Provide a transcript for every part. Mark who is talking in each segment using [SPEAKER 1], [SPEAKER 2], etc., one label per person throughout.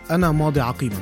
[SPEAKER 1] أنا ماضي عقيما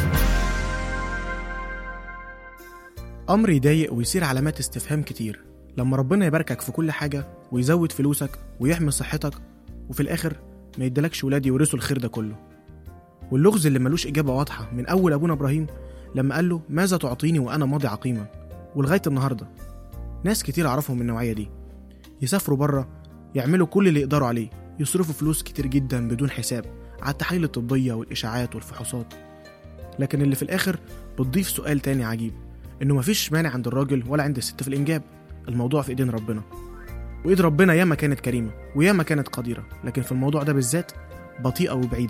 [SPEAKER 1] أمر يضايق ويصير علامات استفهام كتير لما ربنا يباركك في كل حاجة ويزود فلوسك ويحمي صحتك وفي الآخر ما يدلكش ولاد يورثوا الخير ده كله واللغز اللي ملوش إجابة واضحة من أول أبونا إبراهيم لما قال له ماذا تعطيني وأنا ماضي عقيما ولغاية النهاردة ناس كتير أعرفهم من النوعية دي يسافروا بره يعملوا كل اللي يقدروا عليه يصرفوا فلوس كتير جدا بدون حساب على التحاليل الطبية والإشاعات والفحوصات لكن اللي في الآخر بتضيف سؤال تاني عجيب إنه مفيش مانع عند الراجل ولا عند الست في الإنجاب الموضوع في إيدين ربنا وإيد ربنا ياما كانت كريمة وياما كانت قديرة لكن في الموضوع ده بالذات بطيئة وبعيدة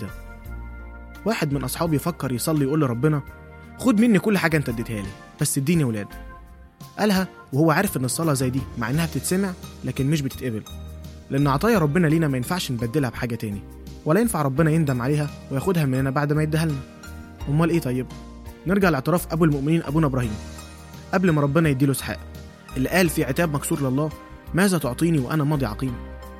[SPEAKER 1] واحد من أصحابي يفكر يصلي يقول لربنا خد مني كل حاجة أنت اديتها لي بس اديني ولاد قالها وهو عارف إن الصلاة زي دي مع إنها بتتسمع لكن مش بتتقبل لأن عطايا ربنا لينا ما ينفعش نبدلها بحاجة تاني ولا ينفع ربنا يندم عليها وياخدها مننا بعد ما يديها لنا امال ايه طيب نرجع لاعتراف ابو المؤمنين ابونا ابراهيم قبل ما ربنا يديله اسحاق اللي قال في عتاب مكسور لله ماذا تعطيني وانا ماضي عقيم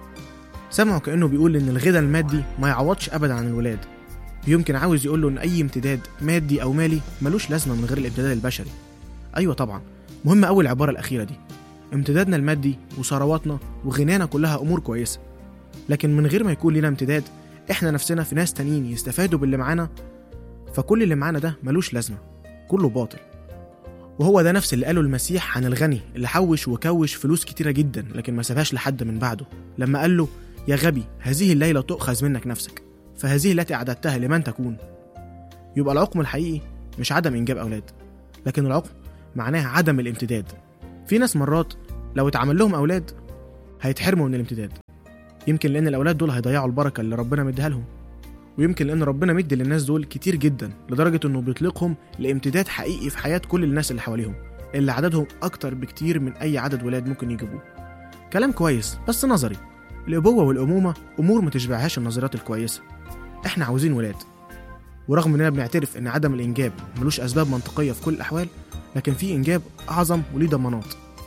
[SPEAKER 1] سمعه كانه بيقول ان الغنى المادي ما يعوضش ابدا عن الولاد يمكن عاوز يقول له ان اي امتداد مادي او مالي ملوش لازمه من غير الامتداد البشري ايوه طبعا مهم قوي العباره الاخيره دي امتدادنا المادي وثرواتنا وغنانا كلها امور كويسه لكن من غير ما يكون لنا امتداد احنا نفسنا في ناس تانيين يستفادوا باللي معانا فكل اللي معانا ده ملوش لازمه كله باطل وهو ده نفس اللي قاله المسيح عن الغني اللي حوش وكوش فلوس كتيره جدا لكن ما سابهاش لحد من بعده لما قال له يا غبي هذه الليله تؤخذ منك نفسك فهذه التي اعددتها لمن تكون يبقى العقم الحقيقي مش عدم انجاب اولاد لكن العقم معناه عدم الامتداد في ناس مرات لو اتعمل لهم اولاد هيتحرموا من الامتداد يمكن لان الاولاد دول هيضيعوا البركه اللي ربنا مديها لهم ويمكن لان ربنا مدي للناس دول كتير جدا لدرجه انه بيطلقهم لامتداد حقيقي في حياه كل الناس اللي حواليهم اللي عددهم اكتر بكتير من اي عدد ولاد ممكن يجيبوه كلام كويس بس نظري الابوه والامومه امور ما تشبعهاش النظريات الكويسه احنا عاوزين ولاد ورغم اننا بنعترف ان عدم الانجاب ملوش اسباب منطقيه في كل الاحوال لكن في انجاب اعظم وليه ضمانات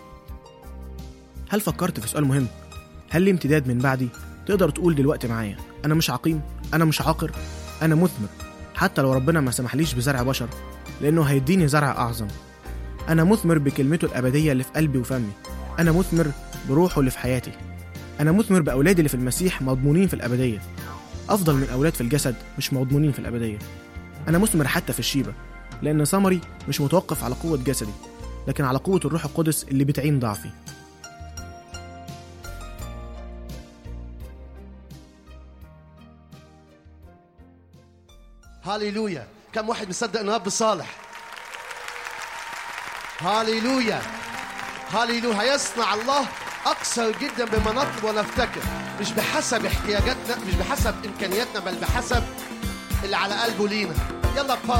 [SPEAKER 1] هل فكرت في سؤال مهم هل لي امتداد من بعدي تقدر تقول دلوقتي معايا انا مش عقيم انا مش عاقر انا مثمر حتى لو ربنا ما سمحليش بزرع بشر لانه هيديني زرع اعظم انا مثمر بكلمته الابديه اللي في قلبي وفمي انا مثمر بروحه اللي في حياتي انا مثمر باولادي اللي في المسيح مضمونين في الابديه افضل من اولاد في الجسد مش مضمونين في الابديه انا مثمر حتى في الشيبه لان ثمري مش متوقف على قوه جسدي لكن على قوه الروح القدس اللي بتعين ضعفي
[SPEAKER 2] هاليلويا كم واحد مصدق انه اب صالح هاليلويا هاليلويا هيصنع الله اكثر جدا بما نطلب ونفتكر مش بحسب احتياجاتنا مش بحسب امكانياتنا بل بحسب اللي على قلبه لينا يلا